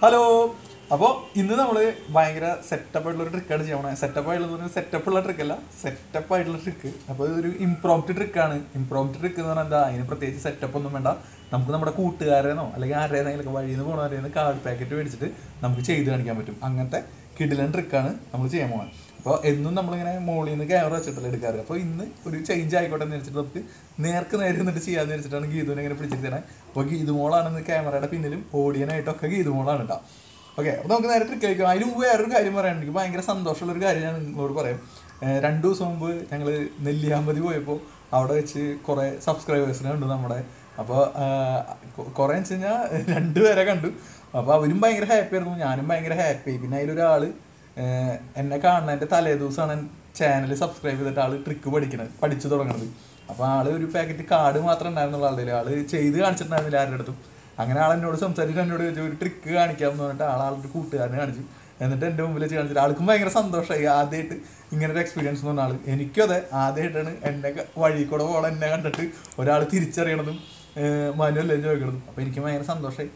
Hello അപ്പോൾ ഇന്ന് നമ്മൾ ഭയങ്കര സെറ്റപ്പ് ആയിട്ടുള്ള ഒരു ട്രിക്കാണ് ചെയ്യണത് സെറ്റപ്പ് ആയിട്ടുള്ള സെറ്റപ്പ് ഉള്ള ട്രിക്ക് അല്ല സെറ്റപ്പ് ആയിട്ടുള്ള ട്രിക്ക് അപ്പോൾ ഇതൊരു ഇംപ്രോംപ്റ്റ് ട്രിക്കാണ് ഇംപ്രോംപ്റ്റ് ട്രിക്ക് എന്ന് പറഞ്ഞാൽ എന്താ അതിന് പ്രത്യേകിച്ച് സെറ്റപ്പ് ഒന്നും വേണ്ട നമുക്ക് നമ്മുടെ കൂട്ടുകാരെന്നോ അല്ലെങ്കിൽ ആരുടെയെങ്കിലും വഴിയിൽ നിന്ന് പോകണവരെന്ന് കാർഡ് പാക്കറ്റ് മേടിച്ചിട്ട് നമുക്ക് ചെയ്ത് കാണിക്കാൻ പറ്റും അങ്ങനത്തെ കിടിലൻ ട്രിക്കാണ് നമ്മൾ ചെയ്യാൻ പോകുന്നത് അപ്പോൾ എന്നും നമ്മളിങ്ങനെ മുകളിൽ നിന്ന് ക്യാമറ വെച്ചിട്ടല്ല എടുക്കാറ് അപ്പോൾ ഇന്ന് ഒരു ചേഞ്ച് ആയിക്കോട്ടെ എന്ന് വെച്ചിട്ട് നമുക്ക് നേർക്ക് നേരെ നിന്നിട്ട് ചെയ്യാന്ന് വെച്ചിട്ടാണ് ഗീതുവിനെ ഇങ്ങനെ പിടിച്ചിരുത്തണേ അപ്പോൾ ഗീതുമോളാണ് ഇന്ന് ക്യാമറയുടെ പിന്നിലും ഓടിയനായിട്ടൊക്കെ ഗീതുമോളാണ് കേട്ടോ ഓക്കെ അപ്പോൾ നമുക്ക് നേരെ ട്രിക്ക് കഴിക്കാം അതിന് മുമ്പ് വേറൊരു കാര്യം പറയാൻ എനിക്ക് ഭയങ്കര സന്തോഷമുള്ള ഒരു കാര്യം ഞാൻ നിങ്ങളോട് പറയാം ഏഹ് രണ്ട് ദിവസം മുമ്പ് ഞങ്ങൾ നെല്ലിയാമ്പതി പോയപ്പോൾ അവിടെ വെച്ച് കുറേ സബ്സ്ക്രൈബേഴ്സിനെ കണ്ടു നമ്മുടെ അപ്പോൾ കുറേ വെച്ച് കഴിഞ്ഞാൽ രണ്ടുപേരെ കണ്ടു അപ്പോൾ അവരും ഭയങ്കര ഹാപ്പി ആയിരുന്നു ഞാനും ഭയങ്കര ഹാപ്പി പിന്നെ അതിലൊരാൾ ഏഹ് എന്നെ കാണുന്നതിൻ്റെ തലേ ദിവസമാണ് ചാനൽ സബ്സ്ക്രൈബ് ചെയ്തിട്ട് ആൾ ട്രിക്ക് പഠിക്കണത് പഠിച്ചു തുടങ്ങുന്നത് അപ്പോൾ ആൾ ഒരു പാക്കറ്റ് കാർഡ് മാത്രം ഉണ്ടായിരുന്നുള്ള ആളുടെ ആൾ ചെയ്ത് കാണിച്ചിട്ടുണ്ടായിരുന്നില്ല ആരുടെ അടുത്തും അങ്ങനെ ആൾ എന്നോട് സംസാരിച്ചിട്ട് എന്നോട് ചോദിച്ചു ഒരു ട്രിക്ക് കാണിക്കാമെന്ന് പറഞ്ഞിട്ട് ആൾ ആളുടെ കൂട്ടുകാരനെ കാണിച്ചു എന്നിട്ട് എൻ്റെ മുമ്പിൽ വെച്ച് കാണിച്ചിട്ട് ആൾക്കും ഭയങ്കര സന്തോഷമായി ആദ്യമായിട്ട് ഇങ്ങനെ ഒരു എക്സ്പീരിയൻസ് എന്ന് പറഞ്ഞ ആൾ എനിക്കും അതെ ആദ്യമായിട്ടാണ് എന്നെ ക- വഴി കൂടെ പോകണം എന്നെ കണ്ടിട്ട് ഒരാൾ തിരിച്ചറിയണതും മനുവല്ലേ ചോദിക്കണതും അപ്പോൾ എനിക്ക് ഭയങ്കര സന്തോഷമായി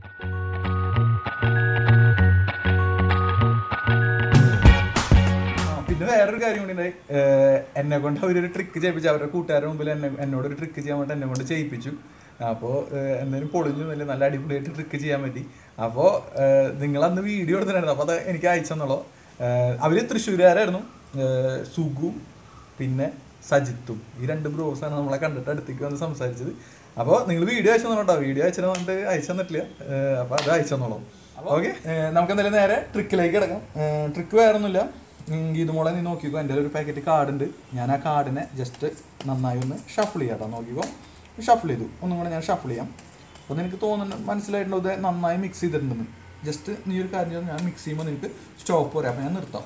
ആ, പിന്നെ വേറൊരു കാര്യം കൂടി ഉണ്ടായി ഏഹ് എന്നെ കൊണ്ട് അവരൊരു ട്രിക്ക് ചെയ്യിപ്പിച്ചു അവരുടെ കൂട്ടുകാരുടെ മുമ്പിൽ എന്നെ എന്നോട് ഒരു ട്രിക്ക് ചെയ്യാൻ വേണ്ടി എന്നെ കൊണ്ട് ചെയ്യിപ്പിച്ചു അപ്പോൾ എന്തായാലും പൊളിഞ്ഞു നല്ല നല്ല അടിപൊളിയായിട്ട് ട്രിക്ക് ചെയ്യാൻ പറ്റി അപ്പോൾ നിങ്ങൾ അന്ന് വീഡിയോ എടുത്തിട്ടുണ്ടായിരുന്നു അപ്പോൾ അത് എനിക്ക് അയച്ചെന്നുള്ളൂ അവർ തൃശ്ശൂരുകാരായിരുന്നു ഏഹ് സുഗു പിന്നെ സജിത്തും ഈ രണ്ട് ബ്രോസാണ് നമ്മളെ കണ്ടിട്ട് അടുത്തേക്ക് വന്ന് സംസാരിച്ചത് അപ്പോൾ നിങ്ങൾ വീഡിയോ അയച്ചു കേട്ടോ വീഡിയോ അയച്ചു തന്നിട്ട് അയച്ചു തന്നിട്ടില്ല അപ്പോൾ അത് അയച്ചു തന്നോളൂ ഓക്കെ നമുക്ക് എന്തായാലും നേരെ ട്രിക്കിലേക്ക് കിടക്കാം ട്രിക്ക് വേറെ ഒന്നുമില്ല ഗീതുമോളെ നീ നോക്കിക്കോ എൻ്റെ ഒരു പാക്കറ്റ് കാർഡ് ഉണ്ട് ഞാൻ ആ കാർഡിനെ ജസ്റ്റ് നന്നായി ഒന്ന് ഷഫിൾ ചെയ്യാം കേട്ടോ നോക്കിക്കോ ഷഫിൾ ചെയ്തു ഒന്നും കൂടെ ഞാൻ ഷഫിൾ ചെയ്യാം അപ്പോൾ നിനക്ക് തോന്നുന്നു മനസ്സിലായിട്ടുണ്ടോ ഇത് നന്നായി മിക്സ് ചെയ്തിട്ടുണ്ടെന്ന് ജസ്റ്റ് നീ ഒരു കാര്യം ചെയ്താൽ ഞാൻ മിക്സ് ചെയ്യുമ്പോൾ നിനക്ക് സ്റ്റോപ്പ് പറയാം അപ്പോൾ ഞാൻ നിർത്താം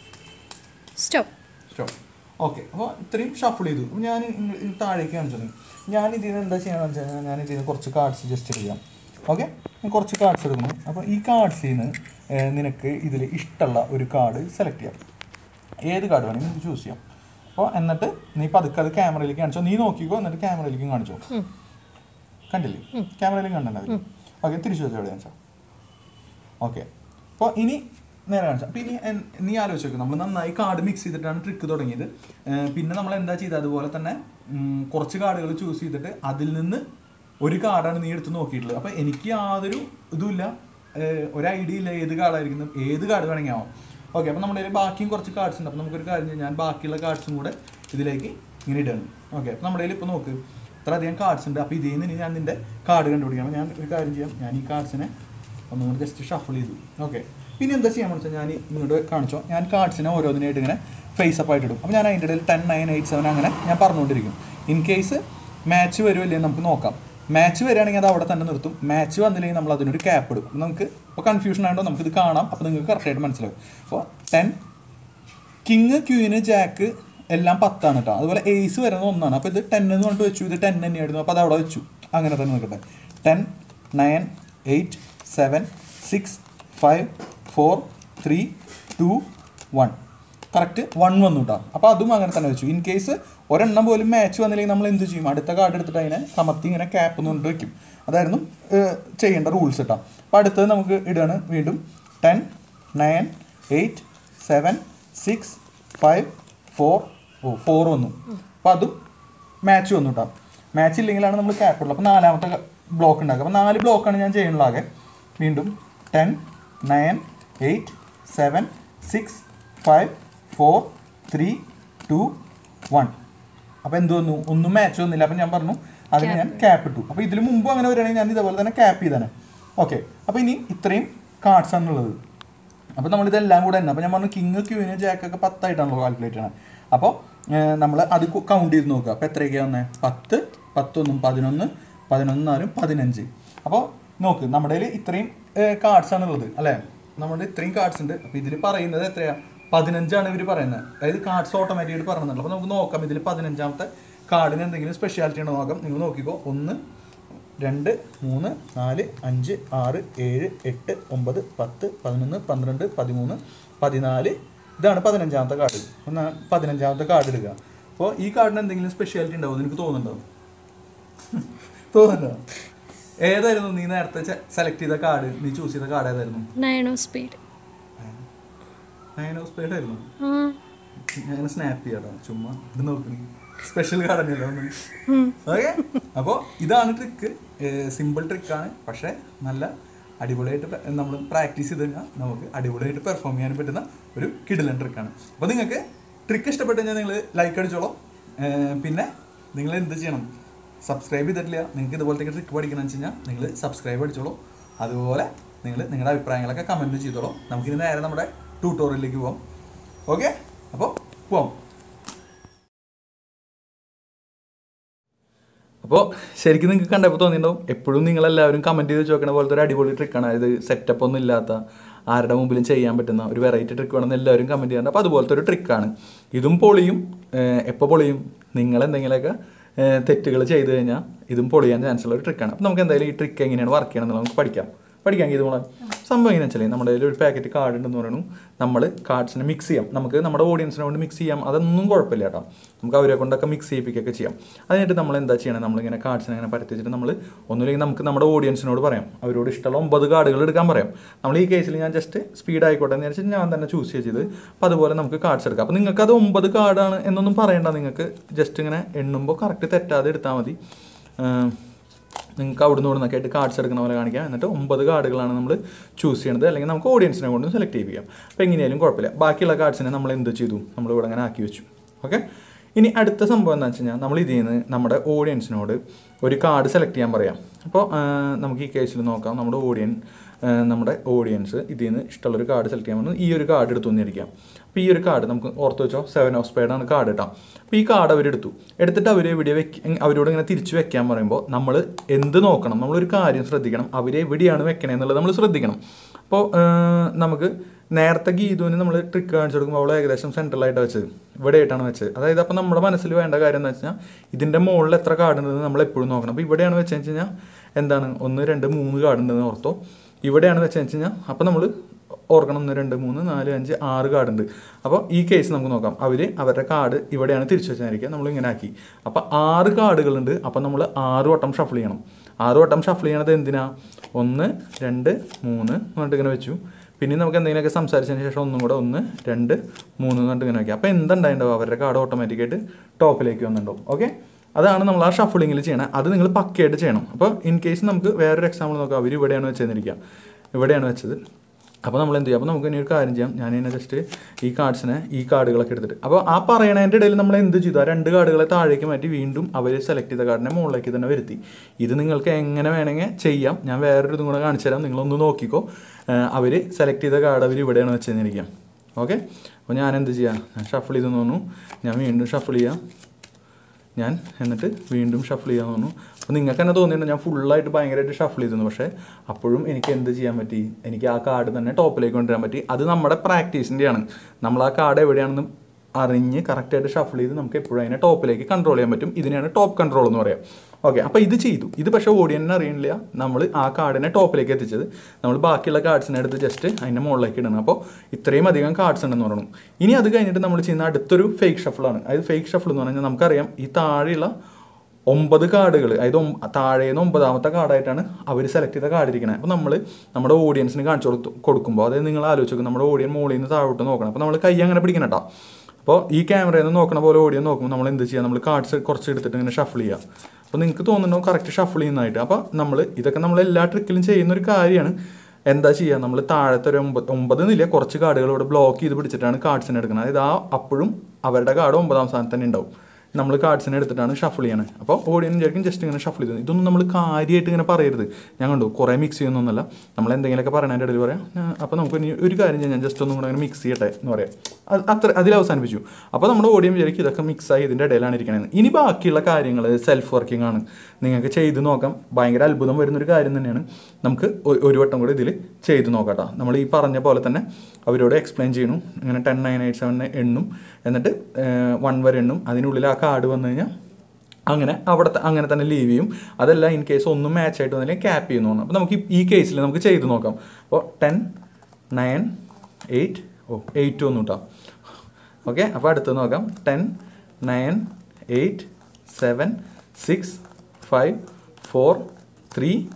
സ്റ്റോപ്പ് സ്റ്റോപ്പ് ഓക്കെ അപ്പോൾ ഇത്രയും ഷഫിൾ ചെയ്തു അപ്പോൾ ഞാൻ ഇങ്ങ- ഇത് താഴേക്ക് കാണിച്ചത് ഞാൻ ഇതിൽ നിന്ന് എന്താ ചെയ്യണമെന്ന് വെച്ച് കഴിഞ്ഞാൽ ഞാൻ ഇതിൽ നിന്ന് കുറച്ച് കാർഡ്സ് ജസ്റ്റ് ചെയ്യാം ഓക്കെ ഞാൻ കുറച്ച് കാർഡ്സ് എടുക്കുന്നു അപ്പോൾ ഈ കാർഡ്സിൽ നിന്ന് ഏഹ്, നിനക്ക് ഇതിൽ ഇഷ്ടമുള്ള ഒരു കാർഡ് സെലക്ട് ചെയ്യാം ഏത് കാർഡ് വേണമെങ്കിലും നിനക്ക് ചൂസ് ചെയ്യാം അപ്പോൾ എന്നിട്ട് നീ പതുക്കെ അത് ക്യാമറയിലേക്ക് കാണിച്ചോ നീ നോക്കിക്കോ എന്നിട്ട് ക്യാമറയിലേക്കും കാണിച്ചോ കണ്ടില്ലേ ക്യാമറയിലും കണ്ടിട്ടുണ്ടാവില്ല ഓക്കെ തിരിച്ചു വെച്ചോ എവിടെ കാണിച്ചോ ഓക്കെ അപ്പോൾ ഇനി നേരെ കാണിച്ചാൽ അപ്പോൾ ഇനി എൻ- നീ ആലോചിച്ച് നോക്ക് നമ്മൾ നന്നായി കാർഡ് മിക്സ് ചെയ്തിട്ടാണ് ട്രിക്ക് തുടങ്ങിയത് ഏർ പിന്നെ നമ്മൾ എന്താ ചെയ്തത് അതുപോലെ തന്നെ ഉം, കുറച്ച് കാർഡുകൾ ചൂസ് ചെയ്തിട്ട് അതിൽ നിന്ന് ഒരു കാർഡാണ് നീ എടുത്ത് നോക്കിയിട്ടുള്ളത് അപ്പോൾ എനിക്ക് യാതൊരു ഇതുമില്ല ഏർ ഒരു ഐഡിയ ഇല്ല ഏത് കാർഡായിരിക്കും ഏത് കാർഡ് വേണമെങ്കിൽ ആവാം ഓക്കെ അപ്പോൾ നമ്മുടെ കയ്യിൽ ബാക്കിയും കുറച്ച് കാർഡ്സ് ഉണ്ട് അപ്പോൾ നമുക്കൊരു കാര്യം ചെയ്യാം ഞാൻ ബാക്കിയുള്ള കാർഡ്സും കൂടെ ഇതിലേക്ക് ഇങ്ങനെ ഇടുകയാണ് ഓക്കെ അപ്പോൾ നമ്മുടെ കയ്യിൽ ഇപ്പോൾ നോക്ക് ഇത്ര അധികം കാർഡ്സ് ഉണ്ട് അപ്പോൾ ഇതിൽ നിന്ന് ഇനി ഞാൻ നിൻ്റെ കാർഡ് കണ്ടുപിടിക്കണം ഞാൻ ഒരു കാര്യം ചെയ്യാം ഞാൻ ഈ കാർഡ്സിനെ ഒന്നും കൂടി ജസ്റ്റ് ഷഫിൾ ചെയ്തു ഓക്കെ പിന്നെ എന്താ ചെയ്യാൻ വെച്ചാൽ ഞാൻ ഇങ്ങോട്ട് കാണിച്ചോ ഞാൻ കാർഡ്സിനെ ഓരോന്നിനായിട്ട് ഇങ്ങനെ ഫേസ് അപ്പ് ആയിട്ട് ഇടും അപ്പോൾ ഞാൻ അതിൻ്റെ ഇടയിൽ ടെൻ നയൻ എയ്റ്റ് സെവൻ അങ്ങനെ ഞാൻ പറഞ്ഞുകൊണ്ടിരിക്കും ഇൻ കേസ് മാച്ച് വരുമല്ലേ നമുക്ക് നോക്കാം മാച്ച് വരികയാണെങ്കിൽ അത് അവിടെ തന്നെ നിർത്തും മാച്ച് വന്നില്ലെങ്കിൽ നമ്മൾ അതിനൊരു ക്യാപ്പ് ഇടും അപ്പോൾ നമുക്ക് ഇപ്പോൾ കൺഫ്യൂഷൻ ആയതുകൊണ്ട് നമുക്കിത് കാണാം അപ്പോൾ നിങ്ങൾക്ക് കറക്റ്റായിട്ട് മനസ്സിലാവും അപ്പോൾ ടെൻ കിങ് ക്യൂന് ജാക്ക് എല്ലാം പത്താണ് കേട്ടോ അതുപോലെ എയ്സ് വരുന്നത് ഒന്നാണ് അപ്പോൾ ഇത് ടെൻ എന്ന് പറഞ്ഞിട്ട് വെച്ചു ഇത് ടെൻ തന്നെയായിരുന്നു അപ്പോൾ അത് അവിടെ വെച്ചു അങ്ങനെ തന്നെ നിൽക്കട്ടെ ten nine eight seven six five four three two one correct one വന്നു കേട്ടോ അപ്പോൾ അതും അങ്ങനെ തന്നെ വെച്ചു ഇൻ കേസ് ഒരെണ്ണം പോലും മാച്ച് വന്നില്ലെങ്കിൽ നമ്മൾ എന്ത് ചെയ്യും അടുത്ത കാർഡ് എടുത്തിട്ട് അതിനെ കമത്തി ഇങ്ങനെ ക്യാപ്പ് കൊണ്ട് വെക്കും അതായിരുന്നു ഏഹ്, ചെയ്യേണ്ട റൂൾസ് കേട്ടോ അപ്പോൾ അടുത്തത് നമുക്ക് ഇടുകയാണ് വീണ്ടും ten nine eight seven six five four oh four വന്നു അപ്പോൾ അതും മാച്ച് വന്നു കേട്ടോ മാച്ച് ഇല്ലെങ്കിലാണ് നമ്മൾ ക്യാപ്പ് ഉള്ളത് അപ്പോൾ നാലാമത്തെ ബ്ലോക്ക് ഉണ്ടാക്കുക അപ്പോൾ നാല് ബ്ലോക്കാണ് ഞാൻ ചെയ്യുന്നത് ആകെ വീണ്ടും ten nine eight seven six five four three two one അപ്പോൾ എന്ത് വന്നു ഒന്നും മാച്ച് വന്നില്ല അപ്പോൾ ഞാൻ പറഞ്ഞു അതിന് ഞാൻ ക്യാപ്പ് ഇട്ടു അപ്പോൾ ഇതിന് മുമ്പ് അങ്ങനെ വരികയാണെങ്കിൽ ഞാൻ ഇതേപോലെ തന്നെ ക്യാപ്പ് ചെയ്തേനെ ഓക്കെ അപ്പോൾ ഇനി ഇത്രയും കാർഡ്സ് ആണുള്ളത് അപ്പോൾ നമ്മളിതെല്ലാം കൂടെ തന്നെ അപ്പോൾ ഞാൻ പറഞ്ഞു കിങ് ക്യൂവിന് ജാക്കൊക്കെ പത്തായിട്ടാണല്ലോ കാൽക്കുലേറ്റ് ചെയ്യണത് അപ്പോൾ നമ്മൾ അത് കൗണ്ട് ചെയ്ത് നോക്കുക അപ്പോൾ എത്രയൊക്കെയാണ് വന്നത് പത്ത് പത്തൊന്നും പതിനൊന്ന് പതിനൊന്നാലും പതിനഞ്ച് അപ്പോൾ നോക്ക് നമ്മുടെ കയ്യിൽ ഇത്രയും കാർഡ്സ് ആണുള്ളത് അല്ലേ നമ്മുടെ ഇത്രയും കാർഡ്സ് ഉണ്ട് അപ്പോൾ ഇതിൽ പറയുന്നത് എത്രയാണ് പതിനഞ്ചാണ് ഇവർ പറയുന്നത് അതായത് കാർഡ്സ് ഓട്ടോമാറ്റിക്കായിട്ട് പറയുന്നുണ്ട് അപ്പോൾ നമുക്ക് നോക്കാം ഇതിൽ പതിനഞ്ചാമത്തെ കാർഡിന് എന്തെങ്കിലും സ്പെഷ്യാലിറ്റി ഉണ്ടോ നോക്കാം നിങ്ങൾ നോക്കിക്കോ ഒന്ന് രണ്ട് മൂന്ന് നാല് അഞ്ച് ആറ് ഏഴ് എട്ട് ഒമ്പത് പത്ത് പതിനൊന്ന് പന്ത്രണ്ട് പതിമൂന്ന് പതിനാല് ഇതാണ് പതിനഞ്ചാമത്തെ കാർഡ് ഒന്ന് പതിനഞ്ചാമത്തെ കാർഡ് എടുക്കുക അപ്പോൾ ഈ കാർഡിന് എന്തെങ്കിലും സ്പെഷ്യാലിറ്റി ഉണ്ടാവും എനിക്ക് തോന്നുന്നുണ്ടോ തോന്നുന്നുണ്ടോ ഏതായിരുന്നു നീ നേരത്തെ സെലക്ട് ചെയ്ത കാർഡ് നീ ചൂസ് ചെയ്ത കാർഡ് ഏതായിരുന്നു നയനോ സ്പീഡ് നയൻ ഹൗസ് പേഡ് ആയിരുന്നു ആ ഞാൻ സ്നാപ്പ് ചെയ്യാട്ടോ ചുമ്മാ ഇത് നോക്കണി സ്പെഷ്യൽ കാർഡ് തന്നെയല്ലോ ഒന്ന് ഉം. ഓക്കെ അപ്പോൾ ഇതാണ് ട്രിക്ക് സിമ്പിൾ ട്രിക്കാണ് പക്ഷേ നല്ല അടിപൊളിയായിട്ട് നമ്മൾ പ്രാക്ടീസ് ചെയ്ത് കഴിഞ്ഞാൽ നമുക്ക് അടിപൊളിയായിട്ട് പെർഫോം ചെയ്യാൻ പറ്റുന്ന ഒരു കിടിലൻ ട്രിക്കാണ് അപ്പോൾ നിങ്ങൾക്ക് ട്രിക്ക് ഇഷ്ടപ്പെട്ട് കഴിഞ്ഞാൽ നിങ്ങൾ ലൈക്ക് അടിച്ചോളൂ ഏർ പിന്നെ നിങ്ങൾ എന്ത് ചെയ്യണം സബ്സ്ക്രൈബ് ചെയ്തിട്ടില്ല നിങ്ങൾക്ക് ഇതുപോലത്തെ ട്രിക്ക് പഠിക്കണം വെച്ച് കഴിഞ്ഞാൽ നിങ്ങൾ സബ്സ്ക്രൈബ് അടിച്ചോളൂ അതുപോലെ നിങ്ങൾ നിങ്ങളുടെ അഭിപ്രായങ്ങളൊക്കെ കമൻറ്റ് ചെയ്തോളൂ നമുക്കിനി നേരെ നമ്മുടെ ട്യൂട്ടോറിയലിലേക്ക് പോവാം ഓക്കെ അപ്പോൾ പോവാം അപ്പോൾ ശരിക്കും നിങ്ങൾക്ക് കണ്ടപ്പോൾ തോന്നിയിട്ടുണ്ടാവും എപ്പോഴും നിങ്ങളെല്ലാവരും കമൻറ്റ് ചെയ്ത് ചോദിക്കണ പോലത്തെ ഒരു അടിപൊളി ട്രിക്കാണ് അതായത് സെറ്റപ്പ് ഒന്നും ഇല്ലാത്ത ആരുടെ മുമ്പിലും ചെയ്യാൻ പറ്റുന്ന ഒരു വെറൈറ്റി ട്രിക്ക് വേണമെന്ന് എല്ലാവരും കമൻറ്റ് ചെയ്യാറുണ്ട് അപ്പോൾ അതുപോലത്തെ ഒരു ട്രിക്കാണ് ഇതും പൊളിയും എപ്പോൾ പൊളിയും നിങ്ങൾ എന്തെങ്കിലുമൊക്കെ തെറ്റുകൾ ചെയ്ത് കഴിഞ്ഞാൽ ഇതും പൊളിയാൻ ചാൻസ് ഉള്ള ഒരു ട്രിക്കാണ് അപ്പോൾ നമുക്ക് എന്തായാലും ഈ ട്രിക്ക് എങ്ങനെയാണ് വർക്ക് ചെയ്യണം എന്നുള്ളത് നമുക്ക് പഠിക്കാം പഠിക്കാൻ ഇത് മോളെ സംഭവം എങ്ങനെയാ വെച്ചാൽ നമ്മുടെ കയ്യിൽ ഒരു പാക്കറ്റ് കാർഡ് ഉണ്ടെന്ന് പറയുന്നു നമ്മൾ കാർഡ്സിനെ മിക്സ് ചെയ്യാം നമുക്ക് നമ്മുടെ ഓഡിയൻസിനെ കൊണ്ട് മിക്സ് ചെയ്യാം അതൊന്നും കുഴപ്പമില്ല കേട്ടോ നമുക്ക് അവരെ കൊണ്ടൊക്കെ മിക്സ് ചെയ്യിപ്പിക്കുകയൊക്കെ ചെയ്യാം അതിനായിട്ട് നമ്മൾ എന്താ ചെയ്യണം നമ്മളിങ്ങനെ കാർഡ്സിനെ ഇങ്ങനെ പരത്തി വെച്ചിട്ട് നമ്മൾ ഒന്നുമില്ലെങ്കിൽ നമുക്ക് നമ്മുടെ ഓഡിയൻസിനോട് പറയാം അവരോട് ഇഷ്ടമുള്ള ഒമ്പത് കാർഡുകൾ എടുക്കാൻ പറയാം നമ്മൾ ഈ കേസിൽ ഞാൻ ജസ്റ്റ് സ്പീഡ് ആയിക്കോട്ടെ എന്ന് വിചാരിച്ചിട്ട് ഞാൻ തന്നെ ചൂസ് ചെയ്തത് അപ്പോൾ അതുപോലെ നമുക്ക് കാർഡ്സ് എടുക്കാം അപ്പോൾ നിങ്ങൾക്ക് അത് ഒമ്പത് കാർഡാണ് എന്നൊന്നും പറയണ്ട നിങ്ങൾക്ക് ജസ്റ്റ് ഇങ്ങനെ എണ്ണുമ്പോൾ കറക്റ്റ് തെറ്റാതെ എടുത്താൽ മതി ഏം, നിങ്ങൾക്ക് അവിടെ നിന്ന് ഇവിടുന്നൊക്കെ ആയിട്ട് കാർഡ്സ് എടുക്കുന്ന പോലെ കാണിക്കാം എന്നിട്ട് ഒമ്പത് കാർഡുകളാണ് നമ്മൾ ചൂസ് ചെയ്യണത് അല്ലെങ്കിൽ നമുക്ക് ഓഡിയൻസിനെ കൊണ്ട് സെലക്ട് ചെയ്യിപ്പിക്കാം അപ്പോൾ എങ്ങനെയായാലും കുഴപ്പമില്ല ബാക്കിയുള്ള കാർഡ്സിനെ നമ്മൾ എന്ത് ചെയ്തു നമ്മൾ ഇവിടെ അങ്ങനെ ആക്കി വെച്ചു ഓക്കെ ഇനി അടുത്ത സംഭവം എന്താ വെച്ച് കഴിഞ്ഞാൽ നമ്മൾ ഇതിൽ നിന്ന് നമ്മുടെ ഓഡിയൻസിനോട് ഒരു കാർഡ് സെലക്ട് ചെയ്യാൻ പറയാം അപ്പോൾ ആ, നമുക്ക് ഈ കേസിൽ നോക്കാം നമ്മുടെ ഓഡിയൻ ആ, നമ്മുടെ ഓഡിയൻസ് ഇതിൽ നിന്ന് ഇഷ്ടമുള്ളൊരു കാർഡ് സെലക്ട് ചെയ്യാൻ പറഞ്ഞു ഈ ഒരു കാർഡ് എടുത്തു വന്നിരിക്കാം അപ്പോൾ ഈ ഒരു കാർഡ് നമുക്ക് ഓർത്ത് വെച്ചോ സെവൻ ഓഫ് സ്പേഡാണ് കാർഡ് കേട്ടോ അപ്പോൾ ഈ കാർഡ് അവരെടുത്തു എടുത്തിട്ട് അവർ എവിടെ വെക്ക അവരോട് ഇങ്ങനെ തിരിച്ചു വെക്കാൻ പറയുമ്പോൾ നമ്മൾ എന്ത് നോക്കണം നമ്മളൊരു കാര്യം ശ്രദ്ധിക്കണം അവരെ എവിടെയാണ് വെക്കണേ എന്നുള്ളത് നമ്മൾ ശ്രദ്ധിക്കണം അപ്പോൾ നമുക്ക് നേരത്തെ ഗീതുവിന് നമ്മൾ ട്രിക്ക് കാണിച്ചു കൊടുക്കുമ്പോൾ അവൾ ഏകദേശം സെൻട്രലായിട്ട് വെച്ചത് ഇവിടെ ആയിട്ടാണ് വെച്ചത് അതായത് അപ്പോൾ നമ്മുടെ മനസ്സിൽ വേണ്ട കാര്യം എന്ന് വെച്ചാൽ ഇതിൻ്റെ മുകളിൽ എത്ര കാർഡ് ഉണ്ടെന്ന് നമ്മൾ എപ്പോഴും നോക്കണം അപ്പോൾ ഇവിടെയാണ് വെച്ചതെന്ന് വെച്ച് കഴിഞ്ഞാൽ എന്താണ് ഒന്ന് രണ്ട് മൂന്ന് കാർഡ് ഉണ്ടെന്ന് ഓർത്തോ ഇവിടെയാണ് വെച്ചതെന്ന് വെച്ച് കഴിഞ്ഞാൽ അപ്പോൾ നമ്മൾ ഓർക്കണം ഒന്ന് രണ്ട് മൂന്ന് നാല് അഞ്ച് ആറ് കാർഡ് ഉണ്ട് അപ്പോൾ ഈ കേസ് നമുക്ക് നോക്കാം അവർ അവരുടെ കാർഡ് ഇവിടെയാണ് തിരിച്ചു വെച്ചായിരിക്കുക നമ്മൾ ഇങ്ങനെ ആക്കി അപ്പോൾ ആറ് കാർഡുകളുണ്ട് അപ്പോൾ നമ്മൾ ആറ് വട്ടം ഷഫിൾ ചെയ്യണം ആറ് വട്ടം ഷഫിൾ ചെയ്യണത് എന്തിനാ ഒന്ന് രണ്ട് മൂന്ന് എന്ന് പറഞ്ഞിട്ട് ഇങ്ങനെ വെച്ചു പിന്നെ നമുക്ക് എന്തെങ്കിലുമൊക്കെ സംസാരിച്ചതിന് ശേഷം ഒന്നും കൂടെ ഒന്ന് രണ്ട് മൂന്ന് എന്ന് പറഞ്ഞിട്ട് ഇങ്ങനെ വയ്ക്കുക അപ്പോൾ എന്തുണ്ടായിട്ടുണ്ടാവും അവരുടെ കാർഡ് ഓട്ടോമാറ്റിക്കായിട്ട് ടോപ്പിലേക്ക് വന്നിട്ടുണ്ടാവും ഓക്കെ അതാണ് നമ്മൾ ആ ഷഫിളിങ്ങിൽ ചെയ്യണം അത് നിങ്ങൾ പക്കയായിട്ട് ചെയ്യണം അപ്പോൾ ഇൻ കേസ് നമുക്ക് വേറൊരു എക്സാമ്പിൾ നോക്കാം അവർ ഇവിടെയാണ് വെച്ചെന്നിരിക്കുക ഇവിടെയാണ് വെച്ചത് അപ്പോൾ നമ്മൾ എന്ത് ചെയ്യും അപ്പോൾ നമുക്ക് ഇനി ഒരു കാര്യം ചെയ്യാം ഞാൻ ഇതിനെ ജസ്റ്റ് ഈ കാർഡ്സിനെ ഈ കാർഡുകളൊക്കെ എടുത്തിട്ട് അപ്പോൾ ആ പറയണതിൻ്റെ ഇടയിൽ നമ്മൾ എന്ത് ചെയ്തു ആ രണ്ട് കാർഡുകളെ താഴേക്ക് മാറ്റി വീണ്ടും അവർ സെലക്ട് ചെയ്ത കാർഡിനെ മുകളിലേക്ക് തന്നെ വരുത്തി ഇത് നിങ്ങൾക്ക് എങ്ങനെ വേണമെങ്കിൽ ചെയ്യാം ഞാൻ വേറൊരു ഇതും കൂടെ കാണിച്ചു തരാം നിങ്ങളൊന്ന് നോക്കിക്കോ അവർ സെലക്ട് ചെയ്ത കാർഡ് അവർ ഇവിടെയാണ് വെച്ചെന്നിരിക്കാം ഓക്കെ അപ്പോൾ ഞാൻ എന്ത് ചെയ്യാം ഞാൻ ഷഫിൾ ചെയ്ത് തോന്നുന്നു ഞാൻ വീണ്ടും ഷഫിൾ ചെയ്യാം ഞാൻ എന്നിട്ട് വീണ്ടും ഷഫിൾ ചെയ്യാൻ തോന്നുന്നു അപ്പോൾ നിങ്ങൾക്ക് തന്നെ തോന്നിയിട്ടുണ്ട് ഞാൻ ഫുള്ളായിട്ട് ഭയങ്കരമായിട്ട് ഷഫിൾ ചെയ്തിരുന്നു പക്ഷേ അപ്പോഴും എനിക്ക് എന്ത് ചെയ്യാൻ പറ്റി എനിക്ക് ആ കാർഡ് തന്നെ ടോപ്പിലേക്ക് കൊണ്ടുവരാൻ പറ്റി അത് നമ്മുടെ പ്രാക്ടീസിൻ്റെയാണ് നമ്മൾ ആ കാർഡ് എവിടെയാണെന്ന് അറിഞ്ഞ് കറക്റ്റായിട്ട് ഷഫിൾ ചെയ്ത് നമുക്ക് എപ്പോഴും അതിനെ ടോപ്പിലേക്ക് കൺട്രോൾ ചെയ്യാൻ പറ്റും ഇതിനെയാണ് ടോപ്പ് കൺട്രോൾ എന്ന് പറയാം ഓക്കെ അപ്പോൾ ഇത് ചെയ്തു ഇത് പക്ഷേ ഓഡിയൻസിന് അറിയണില്ല നമ്മൾ ആ കാർഡിനെ ടോപ്പിലേക്ക് എത്തിച്ചത് നമ്മൾ ബാക്കിയുള്ള കാർഡ്സിനെ എടുത്ത് ജസ്റ്റ് അതിൻ്റെ മുകളിലേക്ക് ഇടണം അപ്പോൾ ഇത്രയും അധികം കാർഡ്സ് ഉണ്ടെന്ന് പറഞ്ഞു ഇനി അത് കഴിഞ്ഞിട്ട് നമ്മൾ ചെയ്യുന്ന അടുത്തൊരു ഫേക്ക് ഷഫിളാണ് അതായത് ഫേക്ക് ഷഫിൾ എന്ന് പറഞ്ഞാൽ നമുക്കറിയാം ഈ താഴെയുള്ള ഒമ്പത് കാർഡുകൾ അതായത് ഒമ്പ- താഴേന്ന് ഒമ്പതാമത്തെ കാർഡായിട്ടാണ് അവർ സെലക്ട് ചെയ്ത കാർഡ് ഇരിക്കുന്നത് അപ്പോൾ നമ്മൾ നമ്മുടെ ഓഡിയൻസിന് കാണിച്ചു കൊടുത്തു കൊടുക്കുമ്പോൾ അതായത് നിങ്ങൾ ആലോചിച്ച് നോക്കും നമ്മുടെ ഓഡിയൻ മുകളിൽ നിന്ന് താഴോട്ട് നോക്കണം അപ്പോൾ നമ്മൾ കൈ അങ്ങനെ പിടിക്കണം കേട്ടോ അപ്പോൾ ഈ ക്യാമറയിൽ നിന്ന് നോക്കണ പോലെ ഓഡിയൻ നോക്കുമ്പോൾ നമ്മൾ എന്ത് ചെയ്യുക നമ്മൾ കാർഡ്സ് കുറച്ച് എടുത്തിട്ട് ഇങ്ങനെ ഷഫിൾ ചെയ്യുക അപ്പോൾ നിങ്ങൾക്ക് തോന്നുന്നുണ്ടോ കറക്റ്റ് ഷഫിൾ ചെയ്യുന്നതായിട്ട് അപ്പോൾ നമ്മൾ ഇതൊക്കെ നമ്മൾ എല്ലാ ട്രിക്കിലും ചെയ്യുന്ന ഒരു കാര്യമാണ് എന്താ ചെയ്യുക നമ്മൾ താഴത്തെ ഒരു ഒമ്പത് ഒമ്പത് എന്നില്ല കുറച്ച് കാർഡുകൾ ഇവിടെ ബ്ലോക്ക് ചെയ്ത് പിടിച്ചിട്ടാണ് കാർഡ്സിനെ എടുക്കുന്നത് അതായത് ആ അപ്പോഴും അവരുടെ കാർഡ് ഒമ്പതാം സ്ഥാനത്ത് തന്നെ ഉണ്ടാവും നമ്മൾ കാർഡ്സിനെ എടുത്തിട്ടാണ് ഷഫിൾ ചെയ്യണത് അപ്പോൾ ഓഡിയൻസ് വിചാരിക്കും ജസ്റ്റ് ഇങ്ങനെ ഷഫിൾ ചെയ്തു ഇതൊന്നും നമ്മൾ കാര്യമായിട്ട് ഇങ്ങനെ പറയരുത് ഞാൻ കണ്ടു കുറേ മിക്സ് ചെയ്യുന്നൊന്നുമല്ല നമ്മൾ എന്തെങ്കിലുമൊക്കെ പറയണതിൻ്റെ ഇടയിൽ പറയാം അപ്പോൾ നമുക്ക് ഇനി ഒരു കാര്യം ചെയ്യാം ഞാൻ ജസ്റ്റ് ഒന്നും കൂടെ അങ്ങനെ മിക്സ് ചെയ്യട്ടെ എന്ന് പറയാം അത് അത്ര അതിൽ അവസാനിപ്പിച്ചു അപ്പോൾ നമ്മുടെ ഓഡിയൻ വിചാരിക്കും ഇതൊക്കെ മിക്സ് ആയി ഇതിൻ്റെ ഇടയിലാണ് ഇരിക്കണത് ഇനി ബാക്കിയുള്ള കാര്യങ്ങൾ സെൽഫ് വർക്കിംഗ് ആണ് നിങ്ങൾക്ക് ചെയ്ത് നോക്കാം ഭയങ്കര അത്ഭുതം വരുന്നൊരു കാര്യം തന്നെയാണ് നമുക്ക് ഒ- ഒരു വട്ടം കൂടി ഇതിൽ ചെയ്ത് നോക്കാട്ടോ നമ്മൾ ഈ പറഞ്ഞ പോലെ തന്നെ അവരോട് എക്സ്പ്ലെയിൻ ചെയ്യണു ഇങ്ങനെ ടെൻ നയൻ എയ്റ്റ് സെവൻ എണ്ണും എന്നിട്ട് വൺ വരെ എണ്ണും അതിനുള്ളിൽ ആ കാർഡ് വന്നു കഴിഞ്ഞാൽ അങ്ങനെ അവിടെ ത- അങ്ങനെ തന്നെ ലീവ് ചെയ്യും അതല്ല ഇൻ കേസ് ഒന്നും മാച്ച് ആയിട്ട് വന്നില്ലെങ്കിൽ ക്യാപ്പ് ചെയ്യുന്നു അപ്പോൾ നമുക്ക് ഈ- ഈ കേസിൽ നമുക്ക് ചെയ്ത് നോക്കാം അപ്പോൾ ten nine eight oh eight വന്നു കേട്ടോ ഓക്കെ അപ്പോൾ അടുത്ത് നോക്കാം ten nine eight seven six five four three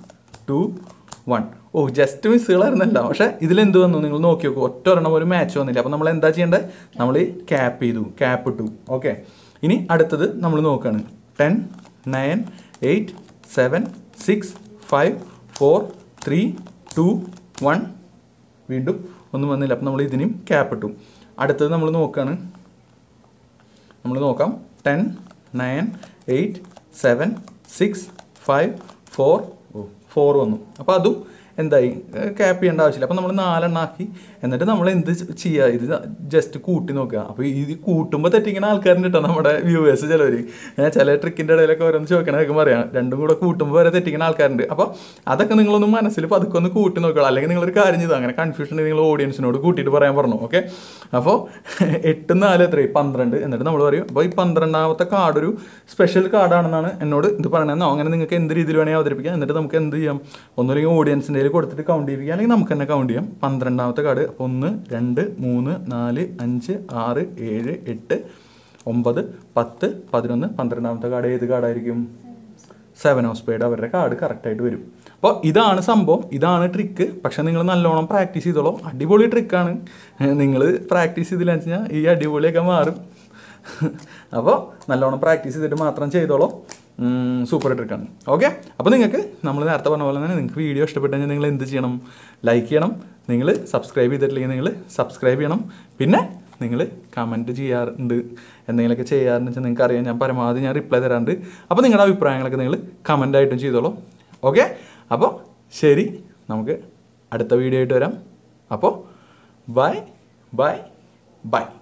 two one oh just മിസ്സുകളായിരുന്നല്ല പക്ഷേ ഇതിലെന്ത് വന്നു നിങ്ങൾ നോക്കി നോക്കൂ ഒറ്റ ഒരെണ്ണം ഒരു മാച്ച് വന്നില്ല അപ്പോൾ നമ്മൾ എന്താ ചെയ്യേണ്ടത് നമ്മൾ ക്യാപ്പ് ചെയ്തു ക്യാപ്പ് ഇട്ടു ഓക്കെ ഇനി അടുത്തത് നമ്മൾ നോക്കുകയാണ് ten nine eight seven six five four three two one വീണ്ടും ഒന്നും വന്നില്ല അപ്പം നമ്മൾ ഇതിനും ക്യാപ്പ് ഇട്ടു അടുത്തത് നമ്മൾ നോക്കുകയാണ് നമ്മൾ നോക്കാം ten nine eight seven six five four oh four വന്നു അപ്പോൾ അതും എന്തായി ക്യാപ്പ് ചെയ്യേണ്ട ആവശ്യമില്ല അപ്പോൾ നമ്മൾ നാലെണ്ണാക്കി എന്നിട്ട് നമ്മൾ എന്ത് ചെയ്യുക ഇത് ജസ്റ്റ് കൂട്ടി നോക്കുക അപ്പോൾ ഇത് കൂട്ടുമ്പോൾ തെറ്റിക്കുന്ന ആൾക്കാരുണ്ട് കേട്ടോ നമ്മുടെ വ്യൂവേഴ്സ് ചിലവർ ചില ട്രിക്കിൻ്റെ ഇടയിലൊക്കെ ഓരോന്ന് ചോദിക്കണതൊക്കെ പറയാം രണ്ടും കൂടെ കൂട്ടുമ്പോൾ വരെ തെറ്റിക്കുന്ന ആൾക്കാരുണ്ട് അപ്പോൾ അതൊക്കെ നിങ്ങളൊന്ന് മനസ്സിൽ പതുക്കെ ഒന്ന് കൂട്ടി നോക്കുക അല്ലെങ്കിൽ നിങ്ങളൊരു കാര്യം ചെയ്തു അങ്ങനെ കൺഫ്യൂഷൻ നിങ്ങൾ ഓഡിയൻസിനോട് കൂട്ടിയിട്ട് പറയാൻ പറഞ്ഞു ഓക്കെ അപ്പോൾ എട്ട് നാല് എത്രയും പന്ത്രണ്ട് എന്നിട്ട് നമ്മൾ പറയും അപ്പോൾ ഈ പന്ത്രണ്ടാമത്തെ കാർഡ് ഒരു സ്പെഷ്യൽ കാർഡാണെന്നാണ് എന്നോട് ഇത് പറയണമെന്നോ അങ്ങനെ നിങ്ങൾക്ക് എന്ത് രീതിയിൽ വേണമെങ്കിൽ അവതരിപ്പിക്കാം എന്നിട്ട് നമുക്ക് എന്ത് ചെയ്യാം ഒന്നുമില്ലെങ്കിൽ ഓഡിയൻസിൻ്റെ കയ്യിൽ കൊടുത്തിട്ട് കൗണ്ട് ചെയ്യിപ്പിക്കാം അല്ലെങ്കിൽ നമുക്ക് തന്നെ കൗണ്ട് ചെയ്യാം പന്ത്രണ്ടാമത്തെ കാർഡ് അപ്പോൾ ഒന്ന് രണ്ട് മൂന്ന് നാല് അഞ്ച് ആറ് ഏഴ് എട്ട് ഒമ്പത് പത്ത് പതിനൊന്ന് പന്ത്രണ്ടാമത്തെ കാർഡ് ഏത് കാർഡായിരിക്കും സെവൻ ഓഫ് സ്പേഡ് അവരുടെ കാർഡ് കറക്റ്റായിട്ട് വരും അപ്പോൾ ഇതാണ് സംഭവം ഇതാണ് ട്രിക്ക് പക്ഷെ നിങ്ങൾ നല്ലോണം പ്രാക്ടീസ് ചെയ്തോളൂ അടിപൊളി ട്രിക്കാണ് നിങ്ങൾ പ്രാക്ടീസ് ചെയ്തില്ല വെച്ച് കഴിഞ്ഞാൽ ഈ അടിപൊളിയൊക്കെ മാറും അപ്പോൾ നല്ലോണം പ്രാക്ടീസ് ചെയ്തിട്ട് മാത്രം ചെയ്തോളൂ സൂപ്പർ ട്രിക്കാണ് ഓക്കെ അപ്പോൾ നിങ്ങൾക്ക് നമ്മൾ നേരത്തെ പറഞ്ഞ പോലെ തന്നെ നിങ്ങൾക്ക് വീഡിയോ ഇഷ്ടപ്പെട്ടു കഴിഞ്ഞാൽ നിങ്ങൾ എന്ത് ചെയ്യണം ലൈക്ക് ചെയ്യണം നിങ്ങൾ സബ്സ്ക്രൈബ് ചെയ്തിട്ടില്ലെങ്കിൽ നിങ്ങൾ സബ്സ്ക്രൈബ് ചെയ്യണം പിന്നെ നിങ്ങൾ കമൻറ്റ് ചെയ്യാറുണ്ട് എന്തെങ്കിലുമൊക്കെ ചെയ്യാറുണ്ട് വെച്ചാൽ നിങ്ങൾക്ക് അറിയാം ഞാൻ പരമാവധി ഞാൻ റിപ്ലൈ തരാറുണ്ട് അപ്പോൾ നിങ്ങളുടെ അഭിപ്രായങ്ങളൊക്കെ നിങ്ങൾ കമൻ്റായിട്ടും ചെയ്തോളൂ ഓക്കെ അപ്പോൾ ശരി നമുക്ക് അടുത്ത വീഡിയോ ആയിട്ട് വരാം അപ്പോൾ ബൈ ബൈ ബൈ